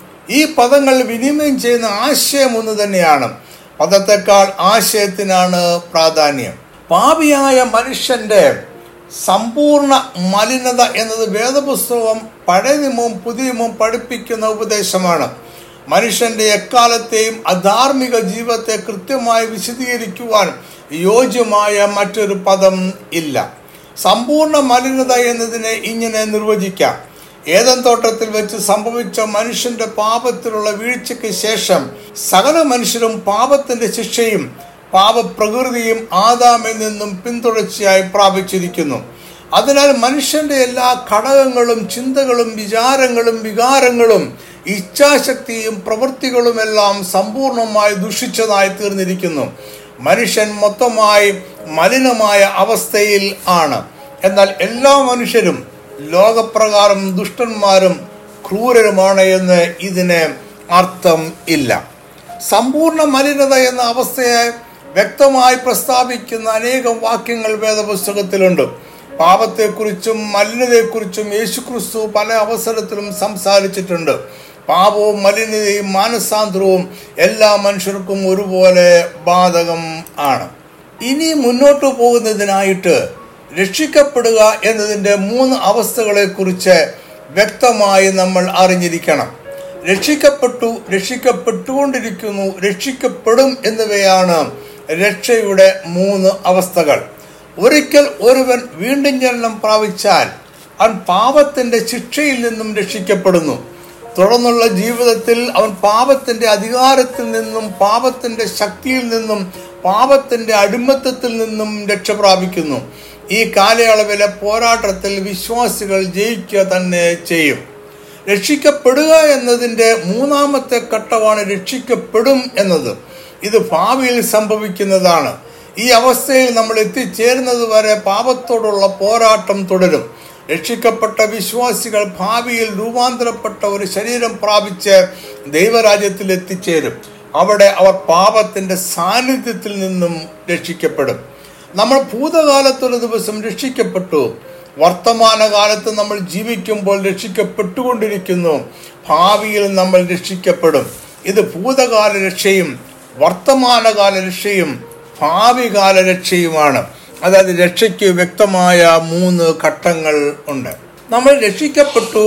[SPEAKER 1] ഈ പദങ്ങൾ വിനിമയം ചെയ്യുന്ന ആശയം ഒന്ന് തന്നെയാണ് പദത്തെക്കാൾ ആശയത്തിനാണ് പ്രാധാന്യം പാപിയായ മനുഷ്യന്റെ സമ്പൂർണ്ണ മലിനത എന്നത് വേദപുസ്തകം പഴയ നിയമവും പുതിയ നിയമവും പഠിപ്പിക്കുന്ന ഉപദേശമാണ് മനുഷ്യന്റെ എക്കാലത്തെയും അധാർമിക ജീവിതത്തെ കൃത്യമായി വിശദീകരിക്കുവാൻ യോജ്യമായ മറ്റൊരു പദം ഇല്ല സമ്പൂർണ്ണ മലിനത എന്നതിനെ ഇങ്ങനെ നിർവചിക്കാം ഏതൻ തോട്ടത്തിൽ വെച്ച് സംഭവിച്ച മനുഷ്യന്റെ പാപത്തിലുള്ള വീഴ്ചയ്ക്ക് ശേഷം സകല മനുഷ്യരും പാപത്തിന്റെ ശിക്ഷയും പാപപ്രകൃതിയും ആദാമിൽ നിന്നും പിന്തുടർച്ചയായി പ്രാപിച്ചിരിക്കുന്നു അതിനാൽ മനുഷ്യന്റെ എല്ലാ ഘടകങ്ങളും ചിന്തകളും വിചാരങ്ങളും വികാരങ്ങളും ഇച്ഛാശക്തിയും പ്രവൃത്തികളുമെല്ലാം സമ്പൂർണമായി ദുഷിച്ചതായി തീർന്നിരിക്കുന്നു മനുഷ്യൻ മൊത്തമായി മലിനമായ അവസ്ഥയിൽ ആണ് എന്നാൽ എല്ലാ മനുഷ്യരും ലോകപ്രകാരം ദുഷ്ടന്മാരും ക്രൂരരുമാണ് എന്ന് ഇതിന് അർത്ഥം ഇല്ല സമ്പൂർണ്ണ മലിനത എന്ന അവസ്ഥയെ വ്യക്തമായി പ്രസ്താവിക്കുന്ന അനേകം വാക്യങ്ങൾ വേദപുസ്തകത്തിലുണ്ട് പാപത്തെക്കുറിച്ചും മലിനതയെക്കുറിച്ചും യേശുക്രിസ്തു പല അവസരത്തിലും സംസാരിച്ചിട്ടുണ്ട് പാപവും മലിനതയും മാനസാന്തരവും എല്ലാ മനുഷ്യർക്കും ഒരുപോലെ ബാധകം ആണ് ഇനി മുന്നോട്ട് പോകുന്നതിനായിട്ട് രക്ഷിക്കപ്പെടുക എന്നതിൻ്റെ മൂന്ന് അവസ്ഥകളെക്കുറിച്ച് വ്യക്തമായി നമ്മൾ അറിഞ്ഞിരിക്കണം രക്ഷിക്കപ്പെട്ടു രക്ഷിക്കപ്പെട്ടുകൊണ്ടിരിക്കുന്നു രക്ഷിക്കപ്പെടും എന്നിവയാണ് രക്ഷയുടെ മൂന്ന് അവസ്ഥകൾ ഒരിക്കൽ ഒരുവൻ വീണ്ടും ജനനം പ്രാപിച്ചാൽ അവൻ പാപത്തിന്റെ ശിക്ഷയിൽ നിന്നും രക്ഷിക്കപ്പെടുന്നു തുടർന്നുള്ള ജീവിതത്തിൽ അവൻ പാപത്തിന്റെ അധികാരത്തിൽ നിന്നും പാപത്തിന്റെ ശക്തിയിൽ നിന്നും പാപത്തിന്റെ അടിമത്തത്തിൽ നിന്നും രക്ഷ പ്രാപിക്കുന്നു ഈ കാലയളവിലെ പോരാട്ടത്തിൽ വിശ്വാസികൾ ജയിക്കുക തന്നെ ചെയ്യും രക്ഷിക്കപ്പെടുക എന്നതിൻ്റെ മൂന്നാമത്തെ ഘട്ടമാണ് രക്ഷിക്കപ്പെടും എന്നത് ഇത് ഭാവിയിൽ സംഭവിക്കുന്നതാണ് ഈ അവസ്ഥയിൽ നമ്മൾ എത്തിച്ചേരുന്നത് വരെ പാപത്തോടുള്ള പോരാട്ടം തുടരും രക്ഷിക്കപ്പെട്ട വിശ്വാസികൾ ഭാവിയിൽ രൂപാന്തരപ്പെട്ട ഒരു ശരീരം പ്രാപിച്ച് ദൈവരാജ്യത്തിൽ എത്തിച്ചേരും അവിടെ അവർ പാപത്തിന്റെ സാന്നിധ്യത്തിൽ നിന്നും രക്ഷിക്കപ്പെടും നമ്മൾ ഭൂതകാലത്തൊരു ദിവസം രക്ഷിക്കപ്പെട്ടു വർത്തമാനകാലത്ത് നമ്മൾ ജീവിക്കുമ്പോൾ രക്ഷിക്കപ്പെട്ടുകൊണ്ടിരിക്കുന്നു ഭാവിയിൽ നമ്മൾ രക്ഷിക്കപ്പെടും ഇത് ഭൂതകാല രക്ഷയും വർത്തമാനകാല രക്ഷയും ഭാവികാല രക്ഷയുമാണ് അതായത് രക്ഷയ്ക്ക് വ്യക്തമായ മൂന്ന് ഘട്ടങ്ങൾ ഉണ്ട് നമ്മൾ രക്ഷിക്കപ്പെട്ടു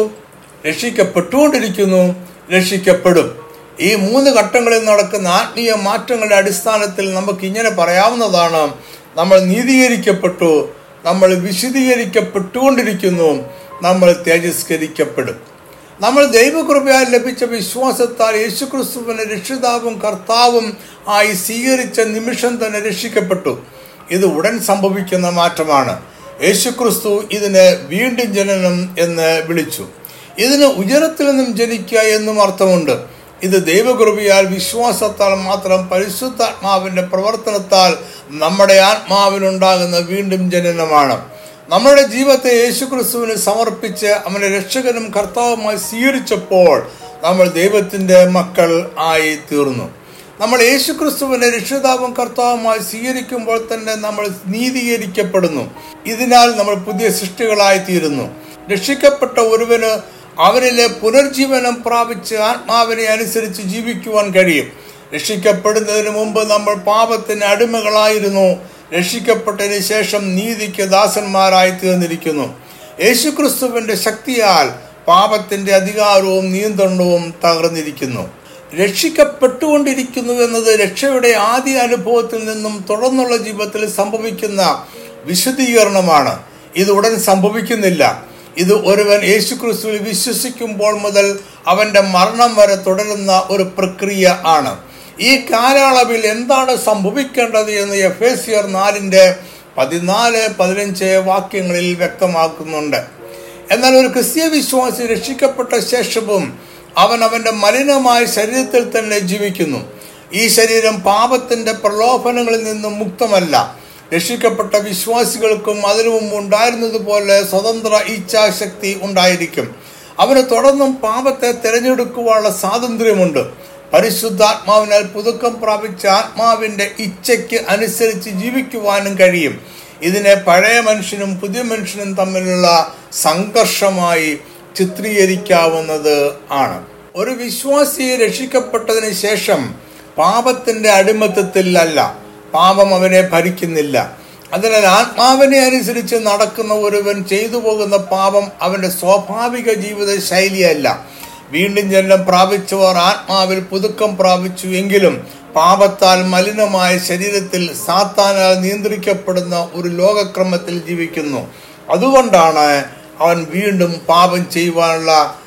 [SPEAKER 1] രക്ഷിക്കപ്പെട്ടുകൊണ്ടിരിക്കുന്നു രക്ഷിക്കപ്പെടും ഈ മൂന്ന് ഘട്ടങ്ങളിൽ നടക്കുന്ന ആത്മീയ മാറ്റങ്ങളുടെ അടിസ്ഥാനത്തിൽ നമുക്ക് ഇങ്ങനെ പറയാവുന്നതാണ് നമ്മൾ നീതീകരിക്കപ്പെട്ടു നമ്മൾ വിശദീകരിക്കപ്പെട്ടുകൊണ്ടിരിക്കുന്നു നമ്മൾ തേജസ്കരിക്കപ്പെടും നമ്മൾ ദൈവകൃപയാൽ ലഭിച്ച വിശ്വാസത്താൽ യേശുക്രിസ്തുവിനെ രക്ഷിതാവും കർത്താവും ആയി സ്വീകരിച്ച നിമിഷം തന്നെ രക്ഷിക്കപ്പെട്ടു ഇത് ഉടൻ സംഭവിക്കുന്ന മാറ്റമാണ് യേശുക്രിസ്തു ഇതിനെ വീണ്ടും ജനനം എന്ന് വിളിച്ചു ഇതിന് ഉയരത്തിൽ നിന്നും ജനിക്കുക എന്നും അർത്ഥമുണ്ട് ഇത് ദൈവകൃപയാൽ വിശ്വാസത്താൽ മാത്രം പരിശുദ്ധാത്മാവിന്റെ പ്രവർത്തനത്താൽ നമ്മുടെ ആത്മാവിനുണ്ടാകുന്ന വീണ്ടും ജനനമാണ് നമ്മുടെ ജീവിതത്തെ യേശുക്രിസ്തുവിന് സമർപ്പിച്ച് അവനെ രക്ഷകനും കർത്താവുമായി സ്വീകരിച്ചപ്പോൾ നമ്മൾ ദൈവത്തിൻ്റെ മക്കൾ ആയി തീർന്നു നമ്മൾ യേശുക്രിസ്തുവിനെ രക്ഷിതാവും കർത്താവുമായി സ്വീകരിക്കുമ്പോൾ തന്നെ നമ്മൾ നീതീകരിക്കപ്പെടുന്നു ഇതിനാൽ നമ്മൾ പുതിയ സൃഷ്ടികളായി തീരുന്നു രക്ഷിക്കപ്പെട്ട ഒരുവന് അവനിലെ പുനർജീവനം പ്രാപിച്ച് ആത്മാവിനെ അനുസരിച്ച് ജീവിക്കുവാൻ കഴിയും രക്ഷിക്കപ്പെടുന്നതിന് മുമ്പ് നമ്മൾ പാപത്തിന് അടിമകളായിരുന്നു രക്ഷിക്കപ്പെട്ടതിന് ശേഷം നീതിക്ക് ദാസന്മാരായി തീർന്നിരിക്കുന്നു യേശുക്രിസ്തുവിന്റെ ശക്തിയാൽ പാപത്തിന്റെ അധികാരവും നിയന്ത്രണവും തകർന്നിരിക്കുന്നു രക്ഷിക്കപ്പെട്ടുകൊണ്ടിരിക്കുന്നു എന്നത് രക്ഷയുടെ ആദ്യ അനുഭവത്തിൽ നിന്നും തുടർന്നുള്ള ജീവിതത്തിൽ സംഭവിക്കുന്ന വിശദീകരണമാണ് ഇത് ഉടൻ സംഭവിക്കുന്നില്ല ഇത് ഒരുവൻ യേശുക്രിസ്തുവിൽ വിശ്വസിക്കുമ്പോൾ മുതൽ അവന്റെ മരണം വരെ തുടരുന്ന ഒരു പ്രക്രിയ ആണ് ഈ കാലയളവിൽ എന്താണ് സംഭവിക്കേണ്ടത് എന്ന് എഫ് എ സിയർ നാലിന്റെ പതിനാല് പതിനഞ്ച് വാക്യങ്ങളിൽ വ്യക്തമാക്കുന്നുണ്ട് എന്നാൽ ഒരു ക്രിസ്തീയ വിശ്വാസി രക്ഷിക്കപ്പെട്ട ശേഷവും അവൻ അവന്റെ മലിനമായ ശരീരത്തിൽ തന്നെ ജീവിക്കുന്നു ഈ ശരീരം പാപത്തിന്റെ പ്രലോഭനങ്ങളിൽ നിന്നും മുക്തമല്ല രക്ഷിക്കപ്പെട്ട വിശ്വാസികൾക്കും അതിനു മുമ്പ് ഉണ്ടായിരുന്നതുപോലെ സ്വതന്ത്ര ഇച്ഛാശക്തി ഉണ്ടായിരിക്കും അവന് തുടർന്നും പാപത്തെ തിരഞ്ഞെടുക്കുവാനുള്ള സ്വാതന്ത്ര്യമുണ്ട് പരിശുദ്ധാത്മാവിനാൽ പുതുക്കം പ്രാപിച്ച ആത്മാവിന്റെ ഇച്ഛയ്ക്ക് അനുസരിച്ച് ജീവിക്കുവാനും കഴിയും ഇതിനെ പഴയ മനുഷ്യനും പുതിയ മനുഷ്യനും തമ്മിലുള്ള സംഘർഷമായി ചിത്രീകരിക്കാവുന്നത് ആണ് ഒരു വിശ്വാസി രക്ഷിക്കപ്പെട്ടതിന് ശേഷം പാപത്തിന്റെ അടിമത്തത്തിൽ അല്ല പാപം അവനെ ഭരിക്കുന്നില്ല അതിനാൽ ആത്മാവിനെ അനുസരിച്ച് നടക്കുന്ന ഒരുവൻ ചെയ്തു പോകുന്ന പാപം അവന്റെ സ്വാഭാവിക ജീവിത ശൈലിയല്ല വീണ്ടും ജന്മം പ്രാപിച്ചവർ ആത്മാവിൽ പുതുക്കം പ്രാപിച്ചു എങ്കിലും പാപത്താൽ മലിനമായ ശരീരത്തിൽ സാത്താനാൽ നിയന്ത്രിക്കപ്പെടുന്ന ഒരു ലോകക്രമത്തിൽ ജീവിക്കുന്നു അതുകൊണ്ടാണ് അവൻ വീണ്ടും പാപം ചെയ്യുവാനുള്ള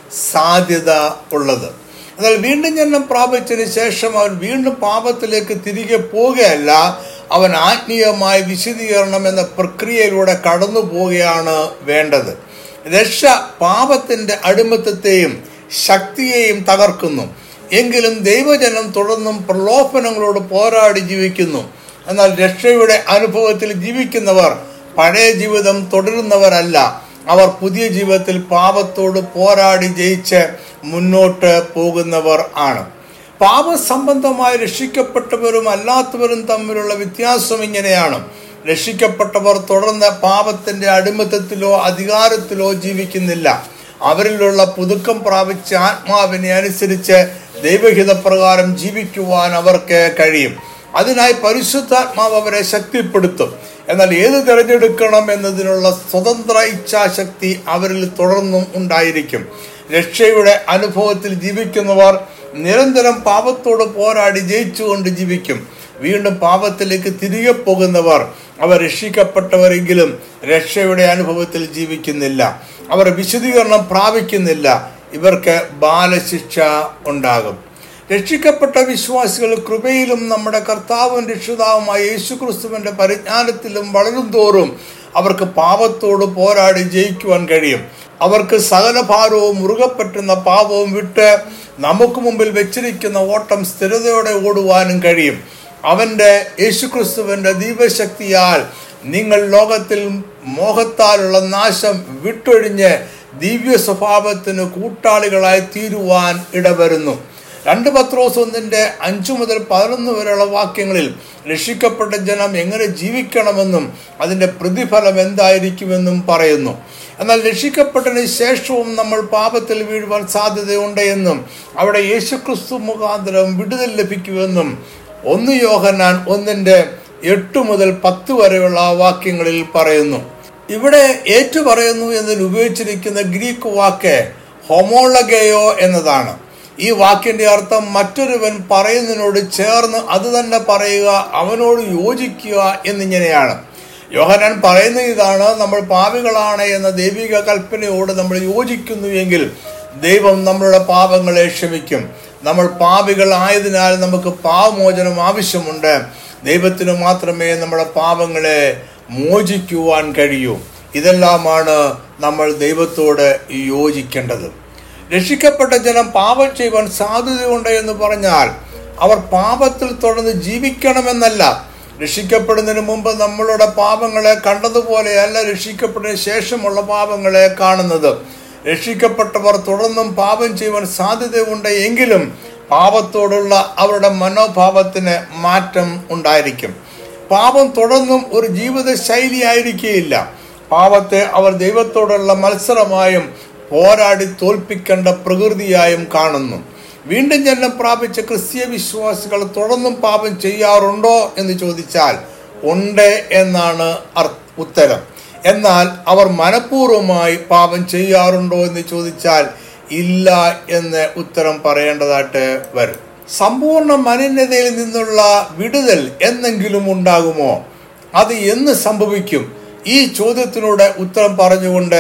[SPEAKER 1] സാധ്യത ഉള്ളത് എന്നാൽ വീണ്ടും ജന്മം പ്രാപിച്ചതിന് ശേഷം അവൻ വീണ്ടും പാപത്തിലേക്ക് തിരികെ പോവുകയല്ല അവൻ ആത്മീയമായ വിശദീകരണം എന്ന പ്രക്രിയയിലൂടെ കടന്നു പോവുകയാണ് വേണ്ടത് രക്ഷ പാപത്തിന്റെ അടിമത്തത്തെയും ശക്തിയെയും തകർക്കുന്നു എങ്കിലും ദൈവജനം തുടർന്നും പ്രലോഭനങ്ങളോട് പോരാടി ജീവിക്കുന്നു എന്നാൽ രക്ഷയുടെ അനുഭവത്തിൽ ജീവിക്കുന്നവർ പഴയ ജീവിതം തുടരുന്നവരല്ല അവർ പുതിയ ജീവിതത്തിൽ പാപത്തോട് പോരാടി ജയിച്ച് മുന്നോട്ട് പോകുന്നവർ ആണ് പാപസംബന്ധമായി രക്ഷിക്കപ്പെട്ടവരും അല്ലാത്തവരും തമ്മിലുള്ള വ്യത്യാസം ഇങ്ങനെയാണ് രക്ഷിക്കപ്പെട്ടവർ തുടർന്ന് പാപത്തിന്റെ അടിമത്തത്തിലോ അധികാരത്തിലോ ജീവിക്കുന്നില്ല അവരിലുള്ള പുതുക്കം പ്രാപിച്ച ആത്മാവിനെ അനുസരിച്ച് ദൈവഹിതപ്രകാരം ജീവിക്കുവാൻ അവർക്ക് കഴിയും അതിനായി പരിശുദ്ധാത്മാവ് അവരെ ശക്തിപ്പെടുത്തും എന്നാൽ ഏത് തിരഞ്ഞെടുക്കണം എന്നതിനുള്ള സ്വതന്ത്ര ഇച്ഛാശക്തി അവരിൽ തുടർന്നും ഉണ്ടായിരിക്കും രക്ഷയുടെ അനുഭവത്തിൽ ജീവിക്കുന്നവർ നിരന്തരം പാപത്തോട് പോരാടി ജയിച്ചുകൊണ്ട് ജീവിക്കും വീണ്ടും പാപത്തിലേക്ക് തിരികെ പോകുന്നവർ അവർ രക്ഷിക്കപ്പെട്ടവരെങ്കിലും രക്ഷയുടെ അനുഭവത്തിൽ ജീവിക്കുന്നില്ല അവർ വിശദീകരണം പ്രാപിക്കുന്നില്ല ഇവർക്ക് ബാലശിക്ഷ ഉണ്ടാകും രക്ഷിക്കപ്പെട്ട വിശ്വാസികൾ കൃപയിലും നമ്മുടെ കർത്താവും രക്ഷിതാവുമായ യേശുക്രിസ്തുവിന്റെ പരിജ്ഞാനത്തിലും വളരും തോറും അവർക്ക് പാപത്തോട് പോരാടി ജയിക്കുവാൻ കഴിയും അവർക്ക് സകല ഭാരവും മുറുകെ പറ്റുന്ന പാപവും വിട്ട് നമുക്ക് മുമ്പിൽ വെച്ചിരിക്കുന്ന ഓട്ടം സ്ഥിരതയോടെ ഓടുവാനും കഴിയും അവന്റെ യേശുക്രിസ്തുവിന്റെ ദീപശക്തിയാൽ നിങ്ങൾ ലോകത്തിൽ മോഹത്താലുള്ള നാശം വിട്ടൊഴിഞ്ഞ് ദിവ്യ സ്വഭാവത്തിന് കൂട്ടാളികളായി തീരുവാൻ ഇടവരുന്നു രണ്ട് പത്രോസ് ഒന്നിന്റെ അഞ്ചു മുതൽ പതിനൊന്ന് വരെയുള്ള വാക്യങ്ങളിൽ രക്ഷിക്കപ്പെട്ട ജനം എങ്ങനെ ജീവിക്കണമെന്നും അതിന്റെ പ്രതിഫലം എന്തായിരിക്കുമെന്നും പറയുന്നു എന്നാൽ രക്ഷിക്കപ്പെട്ടതിന് ശേഷവും നമ്മൾ പാപത്തിൽ വീഴുവാൻ സാധ്യതയുണ്ട് എന്നും അവിടെ യേശുക്രിസ്തു മുഖാന്തരം വിടുതൽ ലഭിക്കുമെന്നും ഒന്ന് യോഹന്നാൻ ഒന്നിന്റെ എട്ട് മുതൽ പത്ത് വരെയുള്ള വാക്യങ്ങളിൽ പറയുന്നു ഇവിടെ ഏറ്റു പറയുന്നു എന്നതിൽ ഉപയോഗിച്ചിരിക്കുന്ന ഗ്രീക്ക് വാക്ക് ഹൊമോളഗയോ എന്നതാണ് ഈ വാക്കിന്റെ അർത്ഥം മറ്റൊരുവൻ പറയുന്നതിനോട് ചേർന്ന് അത് തന്നെ പറയുക അവനോട് യോജിക്കുക എന്നിങ്ങനെയാണ് യോഹനാൻ പറയുന്ന ഇതാണ് നമ്മൾ പാപികളാണ് എന്ന ദൈവിക കൽപ്പനയോട് നമ്മൾ യോജിക്കുന്നു എങ്കിൽ ദൈവം നമ്മളുടെ പാപങ്ങളെ ക്ഷമിക്കും നമ്മൾ പാപികൾ ആയതിനാൽ നമുക്ക് പാവമോചനം ആവശ്യമുണ്ട് ദൈവത്തിന് മാത്രമേ നമ്മുടെ പാപങ്ങളെ മോചിക്കുവാൻ കഴിയൂ ഇതെല്ലാമാണ് നമ്മൾ ദൈവത്തോട് യോജിക്കേണ്ടത് രക്ഷിക്കപ്പെട്ട ജനം പാപം ചെയ്യുവാൻ സാധ്യതയുണ്ട് എന്ന് പറഞ്ഞാൽ അവർ പാപത്തിൽ തുടർന്ന് ജീവിക്കണമെന്നല്ല രക്ഷിക്കപ്പെടുന്നതിന് മുമ്പ് നമ്മളുടെ പാപങ്ങളെ കണ്ടതുപോലെയല്ല രക്ഷിക്കപ്പെട്ടതിന് ശേഷമുള്ള പാപങ്ങളെ കാണുന്നത് രക്ഷിക്കപ്പെട്ടവർ തുടർന്നും പാപം ചെയ്യുവാൻ സാധ്യതയുണ്ട് എങ്കിലും പാപത്തോടുള്ള അവരുടെ മനോഭാവത്തിന് മാറ്റം ഉണ്ടായിരിക്കും പാപം തുടർന്നും ഒരു ജീവിത ശൈലി ആയിരിക്കുകയില്ല പാപത്തെ അവർ ദൈവത്തോടുള്ള മത്സരമായും പോരാടി തോൽപ്പിക്കേണ്ട പ്രകൃതിയായും കാണുന്നു വീണ്ടും ജന്മം പ്രാപിച്ച ക്രിസ്തീയ വിശ്വാസികൾ തുടർന്നും പാപം ചെയ്യാറുണ്ടോ എന്ന് ചോദിച്ചാൽ ഉണ്ട് എന്നാണ് ഉത്തരം എന്നാൽ അവർ മനഃപൂർവ്വമായി പാപം ചെയ്യാറുണ്ടോ എന്ന് ചോദിച്ചാൽ ഇല്ല എന്ന് ഉത്തരം പറയേണ്ടതായിട്ട് വരും സമ്പൂർണ്ണ മലിനതയിൽ നിന്നുള്ള വിടുതൽ എന്നെങ്കിലും ഉണ്ടാകുമോ അത് എന്ന് സംഭവിക്കും ഈ ചോദ്യത്തിനോട് ഉത്തരം പറഞ്ഞുകൊണ്ട്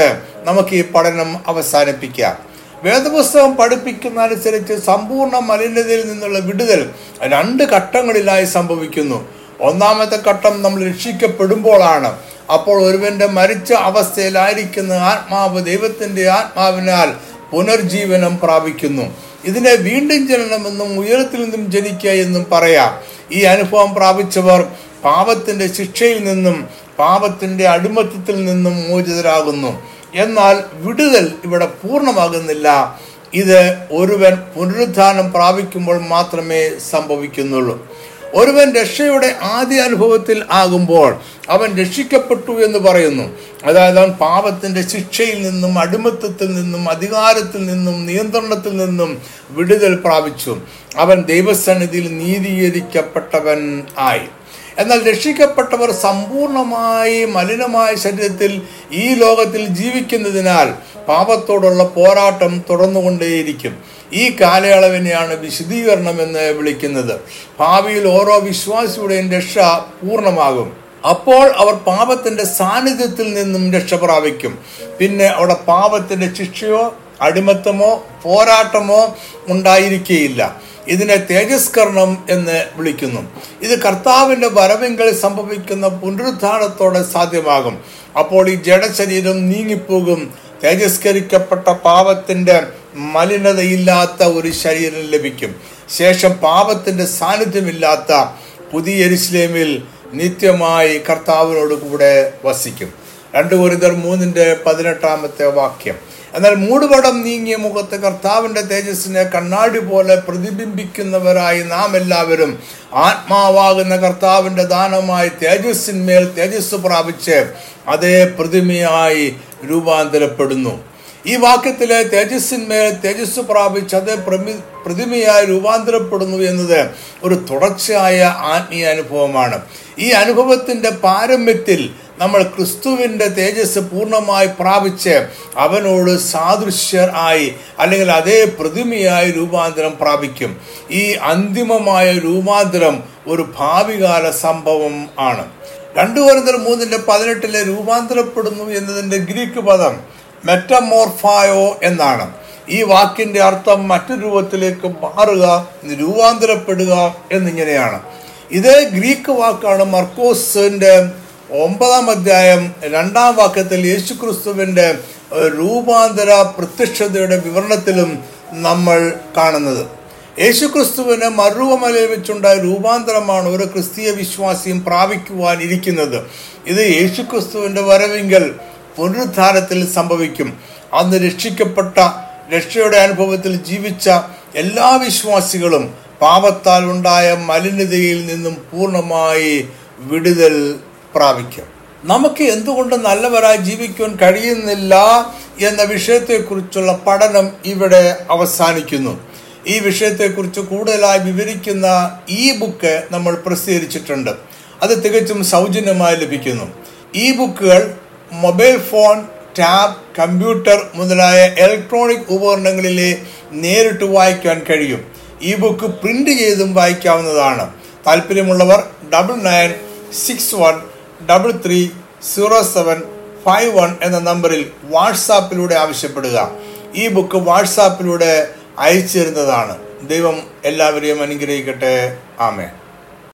[SPEAKER 1] നമുക്ക് ഈ പഠനം അവസാനിപ്പിക്കാം വേദപുസ്തകം പഠിപ്പിക്കുന്ന അനുസരിച്ച് സമ്പൂർണ്ണ മലിനതയിൽ നിന്നുള്ള വിടുതൽ രണ്ട് ഘട്ടങ്ങളിലായി സംഭവിക്കുന്നു ഒന്നാമത്തെ ഘട്ടം നമ്മൾ രക്ഷിക്കപ്പെടുമ്പോഴാണ് അപ്പോൾ ഒരുവന്റെ മരിച്ച അവസ്ഥയിലായിരിക്കുന്ന ആത്മാവ് ദൈവത്തിന്റെ ആത്മാവിനാൽ പുനർജീവനം പ്രാപിക്കുന്നു ഇതിനെ വീണ്ടും ജനനമെന്നും ഉയരത്തിൽ നിന്നും ജനിക്കുക എന്നും പറയാം ഈ അനുഭവം പ്രാപിച്ചവർ പാപത്തിന്റെ ശിക്ഷയിൽ നിന്നും പാപത്തിന്റെ അടിമത്തത്തിൽ നിന്നും മോചിതരാകുന്നു എന്നാൽ വിടുതൽ ഇവിടെ പൂർണ്ണമാകുന്നില്ല ഇത് ഒരുവൻ പുനരുദ്ധാനം പ്രാപിക്കുമ്പോൾ മാത്രമേ സംഭവിക്കുന്നുള്ളൂ ഒരുവൻ രക്ഷയുടെ ആദ്യ അനുഭവത്തിൽ ആകുമ്പോൾ അവൻ രക്ഷിക്കപ്പെട്ടു എന്ന് പറയുന്നു അതായത് അവൻ പാപത്തിന്റെ ശിക്ഷയിൽ നിന്നും അടിമത്തത്തിൽ നിന്നും അധികാരത്തിൽ നിന്നും നിയന്ത്രണത്തിൽ നിന്നും വിടുതൽ പ്രാപിച്ചു അവൻ ദൈവസന്നിധിയിൽ നീതീകരിക്കപ്പെട്ടവൻ ആയി എന്നാൽ രക്ഷിക്കപ്പെട്ടവർ സമ്പൂർണമായി മലിനമായ ശരീരത്തിൽ ഈ ലോകത്തിൽ ജീവിക്കുന്നതിനാൽ പാപത്തോടുള്ള പോരാട്ടം തുടർന്നുകൊണ്ടേയിരിക്കും ഈ കാലയളവിനെയാണ് വിശദീകരണം എന്ന് വിളിക്കുന്നത് ഭാവിയിൽ ഓരോ വിശ്വാസിയുടെയും രക്ഷ പൂർണ്ണമാകും അപ്പോൾ അവർ പാപത്തിന്റെ സാന്നിധ്യത്തിൽ നിന്നും രക്ഷ പ്രാപിക്കും പിന്നെ അവിടെ പാപത്തിന്റെ ശിക്ഷയോ അടിമത്തമോ പോരാട്ടമോ ഉണ്ടായിരിക്കുകയില്ല ഇതിനെ തേജസ്കരണം എന്ന് വിളിക്കുന്നു ഇത് കർത്താവിന്റെ വരവെങ്കിൽ സംഭവിക്കുന്ന പുനരുദ്ധാനത്തോടെ സാധ്യമാകും അപ്പോൾ ഈ ജഡശരീരം നീങ്ങിപ്പോകും തേജസ്കരിക്കപ്പെട്ട പാപത്തിന്റെ മലിനതയില്ലാത്ത ഒരു ശരീരം ലഭിക്കും ശേഷം പാപത്തിന്റെ സാന്നിധ്യമില്ലാത്ത പുതിയ എരുസലേമിൽ നിത്യമായി കർത്താവിനോട് കൂടെ വസിക്കും രണ്ട് കുരുതർ മൂന്നിന്റെ പതിനെട്ടാമത്തെ വാക്യം എന്നാൽ മൂടുപടം നീങ്ങിയ മുഖത്ത് കർത്താവിന്റെ തേജസ്സിനെ കണ്ണാടി പോലെ പ്രതിബിംബിക്കുന്നവരായി നാം എല്ലാവരും ആത്മാവാകുന്ന കർത്താവിന്റെ ദാനമായി തേജസ്സിന്മേൽ തേജസ് പ്രാപിച്ച് അതേ പ്രതിമയായി രൂപാന്തരപ്പെടുന്നു ഈ വാക്യത്തിലെ തേജസ്സിന്മേൽ തേജസ് പ്രാപിച്ച് അതേ പ്രമി പ്രതിമയായി രൂപാന്തരപ്പെടുന്നു എന്നത് ഒരു തുടർച്ചയായ ആത്മീയ അനുഭവമാണ് ഈ അനുഭവത്തിന്റെ പാരമ്യത്തിൽ നമ്മൾ ക്രിസ്തുവിന്റെ തേജസ് പൂർണ്ണമായി പ്രാപിച്ച് അവനോട് സാദൃശ്യർ ആയി അല്ലെങ്കിൽ അതേ പ്രതിമയായി രൂപാന്തരം പ്രാപിക്കും ഈ അന്തിമമായ രൂപാന്തരം ഒരു ഭാവികാല സംഭവം ആണ് രണ്ടു വരുന്നർ മൂന്നിന്റെ പതിനെട്ടിലെ രൂപാന്തരപ്പെടുന്നു എന്നതിന്റെ ഗ്രീക്ക് പദം മെറ്റമോർഫായോ എന്നാണ് ഈ വാക്കിന്റെ അർത്ഥം മറ്റു രൂപത്തിലേക്ക് മാറുക രൂപാന്തരപ്പെടുക എന്നിങ്ങനെയാണ് ഇതേ ഗ്രീക്ക് വാക്കാണ് മർക്കോസിന്റെ ഒമ്പതാം അധ്യായം രണ്ടാം വാക്യത്തിൽ യേശുക്രിസ്തുവിന്റെ രൂപാന്തര പ്രത്യക്ഷതയുടെ വിവരണത്തിലും നമ്മൾ കാണുന്നത് യേശുക്രിസ്തുവിന് മറുവമലയിൽ വെച്ചുണ്ടായ രൂപാന്തരമാണ് ഒരു ക്രിസ്തീയ വിശ്വാസിയും പ്രാപിക്കുവാൻ ഇരിക്കുന്നത് ഇത് യേശുക്രിസ്തുവിന്റെ വരവെങ്കിൽ പുനരുദ്ധാരത്തിൽ സംഭവിക്കും അന്ന് രക്ഷിക്കപ്പെട്ട രക്ഷയുടെ അനുഭവത്തിൽ ജീവിച്ച എല്ലാ വിശ്വാസികളും പാപത്താൽ ഉണ്ടായ മലിനതയിൽ നിന്നും പൂർണ്ണമായി വിടുതൽ പ്രാപിക്കും നമുക്ക് എന്തുകൊണ്ട് നല്ലവരായി ജീവിക്കുവാൻ കഴിയുന്നില്ല എന്ന വിഷയത്തെക്കുറിച്ചുള്ള പഠനം ഇവിടെ അവസാനിക്കുന്നു ഈ വിഷയത്തെക്കുറിച്ച് കൂടുതലായി വിവരിക്കുന്ന ഈ ബുക്ക് നമ്മൾ പ്രസിദ്ധീകരിച്ചിട്ടുണ്ട് അത് തികച്ചും സൗജന്യമായി ലഭിക്കുന്നു ഈ ബുക്കുകൾ മൊബൈൽ ഫോൺ ടാബ് കമ്പ്യൂട്ടർ മുതലായ ഇലക്ട്രോണിക് ഉപകരണങ്ങളിലെ നേരിട്ട് വായിക്കാൻ കഴിയും ഈ ബുക്ക് പ്രിന്റ് ചെയ്തും വായിക്കാവുന്നതാണ് താല്പര്യമുള്ളവർ double nine six one double three zero seven five one എന്ന നമ്പറിൽ വാട്സാപ്പിലൂടെ ആവശ്യപ്പെടുക ഈ ബുക്ക് വാട്സാപ്പിലൂടെ അയച്ചു തരുന്നതാണ് ദൈവം എല്ലാവരെയും അനുഗ്രഹിക്കട്ടെ ആമേ